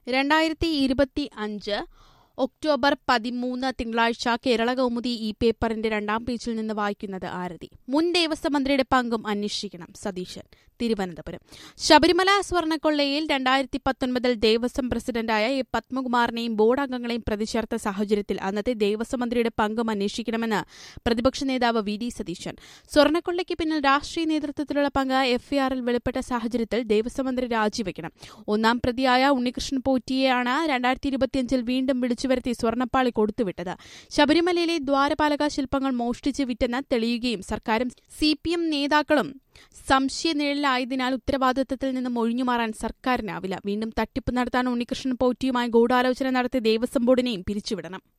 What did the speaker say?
രണ്ടായിരത്തി ഇരുപത്തി അഞ്ച് ഒക്ടോബർ പതിമൂന്ന് തിങ്കളാഴ്ച കേരള കൗമുദി ഈ പേപ്പറിന്റെ രണ്ടാം പേജിൽ നിന്ന് വായിക്കുന്നത് ആരതി മുൻ ദേവസ്വം മന്ത്രിയുടെ പങ്കും അന്വേഷിക്കണം സതീശൻ തിരുവനന്തപുരം ശബരിമല സ്വർണ്ണക്കൊള്ളയിൽ രണ്ടായിരത്തി പത്തൊൻപതിൽ ദേവസ്വം പ്രസിഡന്റായ എ പത്മകുമാറിനെയും ബോർഡ് അംഗങ്ങളെയും പ്രതി ചേർത്ത സാഹചര്യത്തിൽ അന്നത്തെ ദേവസ്വം മന്ത്രിയുടെ പങ്കും അന്വേഷിക്കണമെന്ന് പ്രതിപക്ഷ നേതാവ് വി ഡി സതീശൻ സ്വർണ്ണക്കൊള്ളയ്ക്ക് പിന്നിൽ രാഷ്ട്രീയ നേതൃത്വത്തിലുള്ള പങ്ക് എഫ്ഐആറിൽ വെളിപ്പെട്ട സാഹചര്യത്തിൽ ദേവസ്വം മന്ത്രി രാജിവെക്കണം ഒന്നാം പ്രതിയായ ഉണ്ണികൃഷ്ണൻ പോറ്റിയെയാണ് രണ്ടായിരത്തി ഇരുപത്തിയഞ്ചിൽ വീണ്ടും വിളിച്ചുവരുത്തി സ്വർണ്ണപ്പാളി കൊടുത്തുവിട്ടത് ശബരിമലയിലെ ദ്വാരപാലക ശില്പങ്ങൾ മോഷ്ടിച്ച് വിറ്റെന്ന് തെളിയുകയും സർക്കാരും സി പി എം നേതാക്കളും സംശയനിഴലിലായതിനാൽ ഉത്തരവാദിത്തത്തിൽ നിന്നും ഒഴിഞ്ഞുമാറാൻ സർക്കാരിനാവില്ല വീണ്ടും തട്ടിപ്പ് നടത്താൻ ഉണ്ണികൃഷ്ണൻ പോറ്റിയുമായി ഗൂഢാലോചന നടത്തി ദേവസ്വം ബോർഡിനെയും പിരിച്ചുവിടണം